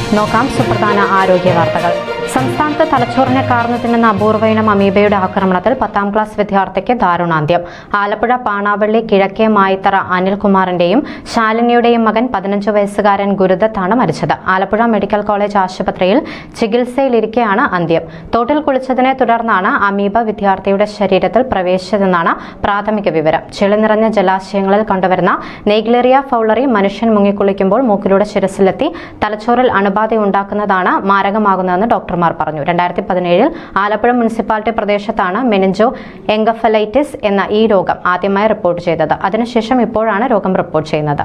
നോക്കാം സുപ്രധാന ആരോഗ്യ വാർത്തകൾ സംസ്ഥാനത്ത് തലച്ചോറിനെ കാർന്നു തിന്നുന്ന അപൂർവ ഇനം അമീബയുടെ ആക്രമണത്തിൽ പത്താം ക്ലാസ് വിദ്യാർത്ഥിക്ക് ദാരുണാന്ത്യം ആലപ്പുഴ പാണാവള്ളി കിഴക്കേ മായിത്തറ അനിൽകുമാറിന്റെയും ശാലിനിയുടെയും മകൻ പതിനഞ്ച് വയസ്സുകാരൻ ഗുരുദത്താണ് മരിച്ചത് ആലപ്പുഴ മെഡിക്കൽ കോളേജ് ആശുപത്രിയിൽ ചികിത്സയിലിരിക്കെയാണ് അന്ത്യം തോട്ടിൽ കുളിച്ചതിനെ തുടർന്നാണ് അമീബ വിദ്യാർത്ഥിയുടെ ശരീരത്തിൽ പ്രവേശിച്ചതെന്നാണ് പ്രാഥമിക വിവരം ചെളി നിറഞ്ഞ ജലാശയങ്ങളിൽ കണ്ടുവരുന്ന നെയ്ഗ്ലേറിയ ഫൗളറി മനുഷ്യൻ മുങ്ങിക്കുളിക്കുമ്പോൾ മൂക്കിലൂടെ ശിരസിലെത്തി തലച്ചോറിൽ അണുബാധയുണ്ടാക്കുന്നതാണ് മാരകമാകുന്നതെന്ന് ഡോക്ടർമാർ പറഞ്ഞു രണ്ടായിരത്തി പതിനേഴിൽ ആലപ്പുഴ മുനിസിപ്പാലിറ്റി പ്രദേശത്താണ് മെനിഞ്ചോ എങ്കഫലൈറ്റിസ് എന്ന ഈ രോഗം ആദ്യമായി റിപ്പോർട്ട് ചെയ്തത് അതിനുശേഷം ഇപ്പോഴാണ് രോഗം റിപ്പോർട്ട് ചെയ്യുന്നത്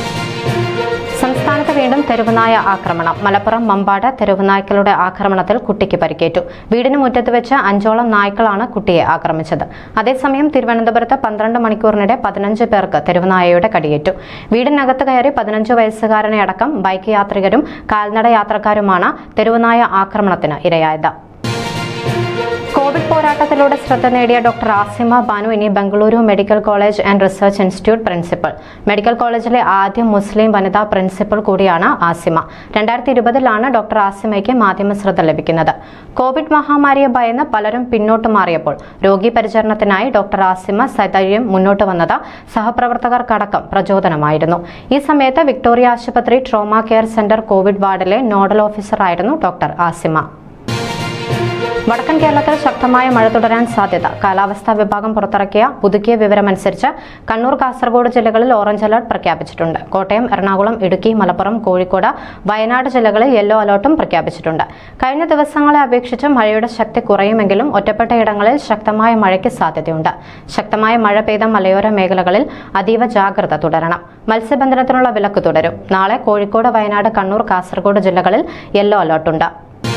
സംസ്ഥാനത്ത് വീണ്ടും തെരുവുനായ ആക്രമണം മലപ്പുറം മമ്പാട് തെരുവുനായ്ക്കളുടെ ആക്രമണത്തിൽ കുട്ടിക്ക് പരിക്കേറ്റു വീടിന് മുറ്റത്ത് വെച്ച് അഞ്ചോളം നായ്ക്കളാണ് കുട്ടിയെ ആക്രമിച്ചത് അതേസമയം തിരുവനന്തപുരത്ത് പന്ത്രണ്ട് മണിക്കൂറിനിടെ പതിനഞ്ച് പേർക്ക് തെരുവുനായയുടെ കടിയേറ്റു വീടിനകത്ത് കയറി പതിനഞ്ച് വയസ്സുകാരനെ അടക്കം ബൈക്ക് യാത്രികരും കാൽനട യാത്രക്കാരുമാണ് തെരുവുനായ ആക്രമണത്തിന് ഇരയായത് കോവിഡ് പോരാട്ടത്തിലൂടെ ശ്രദ്ധ നേടിയ ഡോക്ടർ ആസിമ ബാനു ഇനി Bengaluru medical college and research institute principal medical കോളേജിലെ ആദ്യ മുസ്ലിം വനിതാ പ്രിൻസിപ്പൽ കൂടിയാണ് ആസിമ രണ്ടായിരത്തി ഇരുപതിലാണ് ഡോക്ടർ ആസിമയ്ക്ക് മാധ്യമ ശ്രദ്ധ ലഭിക്കുന്നത് കോവിഡ് മഹാമാരിയെ ഭയന്ന് പലരും പിന്നോട്ട് മാറിയപ്പോൾ രോഗി പരിചരണത്തിനായി ഡോക്ടർ ആസിമ സധൈര്യം മുന്നോട്ട് വന്നത് സഹപ്രവർത്തകർക്കടക്കം പ്രചോദനമായിരുന്നു ഈ സമയത്ത് വിക്ടോറിയ ആശുപത്രി ട്രോമ കെയർ സെന്റർ കോവിഡ് വാർഡിലെ നോഡൽ ഓഫീസറായിരുന്നു ഡോക്ടർ ആസിമ വടക്കൻ കേരളത്തിൽ ശക്തമായ മഴ തുടരാൻ സാധ്യത കാലാവസ്ഥാ വിഭാഗം പുറത്തിറക്കിയ പുതുക്കിയ വിവരമനുസരിച്ച് കണ്ണൂർ കാസർഗോഡ് ജില്ലകളിൽ ഓറഞ്ച് അലർട്ട് പ്രഖ്യാപിച്ചിട്ടുണ്ട് കോട്ടയം എറണാകുളം ഇടുക്കി മലപ്പുറം കോഴിക്കോട് വയനാട് ജില്ലകളിൽ യെല്ലോ അലർട്ടും പ്രഖ്യാപിച്ചിട്ടുണ്ട് കഴിഞ്ഞ ദിവസങ്ങളെ അപേക്ഷിച്ച് മഴയുടെ ശക്തി കുറയുമെങ്കിലും ഒറ്റപ്പെട്ട ഇടങ്ങളിൽ ശക്തമായ മഴയ്ക്ക് സാധ്യതയുണ്ട് ശക്തമായ മഴ പെയ്ത മലയോര മേഖലകളിൽ അതീവ ജാഗ്രത തുടരണം മത്സ്യബന്ധനത്തിനുള്ള വിലക്ക് തുടരും നാളെ കോഴിക്കോട് വയനാട് കണ്ണൂർ കാസർഗോഡ് ജില്ലകളിൽ യെല്ലോ അലർട്ടുണ്ട്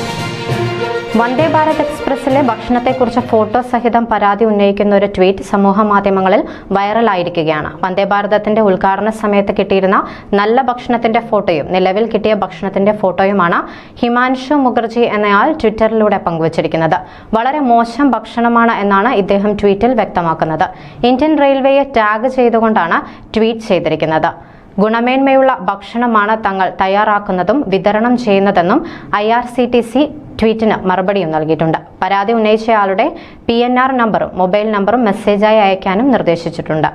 വന്ദേ ഭാരത് എക്സ്പ്രസിലെ ഭക്ഷണത്തെക്കുറിച്ച് ഫോട്ടോ സഹിതം പരാതി ഉന്നയിക്കുന്ന ഒരു ട്വീറ്റ് സമൂഹ മാധ്യമങ്ങളിൽ വൈറലായിരിക്കുകയാണ് വന്ദേ ഭാരതത്തിന്റെ ഉദ്ഘാടന സമയത്ത് കിട്ടിയിരുന്ന നല്ല ഭക്ഷണത്തിന്റെ ഫോട്ടോയും നിലവിൽ കിട്ടിയ ഭക്ഷണത്തിന്റെ ഫോട്ടോയുമാണ് ഹിമാൻഷു മുഖർജി എന്നയാൾ ട്വിറ്ററിലൂടെ പങ്കുവച്ചിരിക്കുന്നത് വളരെ മോശം ഭക്ഷണമാണ് എന്നാണ് ഇദ്ദേഹം ട്വീറ്റിൽ വ്യക്തമാക്കുന്നത് ഇന്ത്യൻ റെയിൽവേയെ ടാഗ് ചെയ്തുകൊണ്ടാണ് ട്വീറ്റ് ചെയ്തിരിക്കുന്നത് ഗുണമേന്മയുള്ള ഭക്ഷണമാണ് തങ്ങൾ തയ്യാറാക്കുന്നതും വിതരണം ചെയ്യുന്നതെന്നും I R C T C ട്വീറ്റിന് മറുപടിയും നൽകിയിട്ടുണ്ട് പരാതി ഉന്നയിച്ചയാളുടെ പി എൻ ആർ നമ്പറും മൊബൈൽ നമ്പറും മെസ്സേജായി അയക്കാനും നിർദ്ദേശിച്ചിട്ടുണ്ട്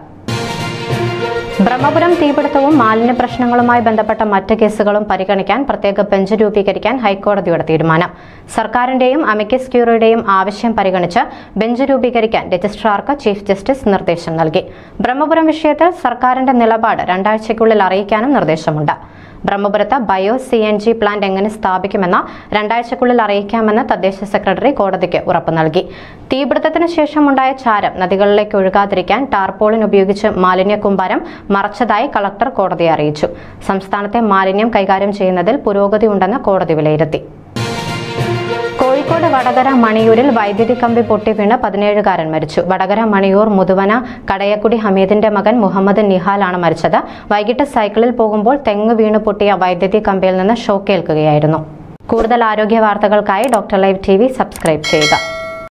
ബ്രഹ്മപുരം തീപിടുത്തവും മാലിന്യ പ്രശ്നങ്ങളുമായി ബന്ധപ്പെട്ട മറ്റ് കേസുകളും പരിഗണിക്കാൻ പ്രത്യേക ബെഞ്ച് രൂപീകരിക്കാൻ ഹൈക്കോടതിയുടെ തീരുമാനം സർക്കാരിന്റെയും അമിക്കസ് ക്യൂറിയുടെയും ആവശ്യം പരിഗണിച്ച് ബെഞ്ച് രൂപീകരിക്കാൻ രജിസ്ട്രാർക്ക് ചീഫ് ജസ്റ്റിസ് നിർദ്ദേശം നൽകി ബ്രഹ്മപുരം വിഷയത്തിൽ സർക്കാരിന്റെ നിലപാട് രണ്ടാഴ്ചയ്ക്കുള്ളിൽ അറിയിക്കാനും നിർദ്ദേശമുണ്ട് ബ്രഹ്മപുരത്ത് bio C N G plant എങ്ങനെ സ്ഥാപിക്കുമെന്ന് രണ്ടാഴ്ചക്കുള്ളിൽ അറിയിക്കാമെന്ന് തദ്ദേശ സെക്രട്ടറി കോടതിക്ക് ഉറപ്പ് നൽകി തീപിടുത്തത്തിന് ശേഷമുണ്ടായ ചാരം നദികളിലേക്ക് ഒഴുകാതിരിക്കാൻ ടാർപോളിൻ ഉപയോഗിച്ച് മാലിന്യ കൂമ്പാരം മറച്ചതായി കളക്ടർ കോടതിയെ അറിയിച്ചു സംസ്ഥാനത്തെ മാലിന്യം കൈകാര്യം ചെയ്യുന്നതിൽ പുരോഗതി ഉണ്ടെന്ന് കോടതി വിലയിരുത്തി കോഴിക്കോട് വടകര മണിയൂരിൽ വൈദ്യുതി കമ്പി പൊട്ടി വീണ് പതിനേഴുകാരൻ മരിച്ചു വടകര മണിയൂർ മുതുവന കടയക്കുടി ഹമീദിന്റെ മകൻ മുഹമ്മദ് നിഹാലാണ് മരിച്ചത് വൈകിട്ട് സൈക്കിളിൽ പോകുമ്പോൾ തെങ്ങ് വീണ് പൊട്ടിയ വൈദ്യുതി കമ്പിയിൽ നിന്ന് ഷോക്കേൽക്കുകയായിരുന്നു കൂടുതൽ ആരോഗ്യ വാർത്തകൾക്കായി ഡോക്ടർ ലൈവ് ടി സബ്സ്ക്രൈബ് ചെയ്യുക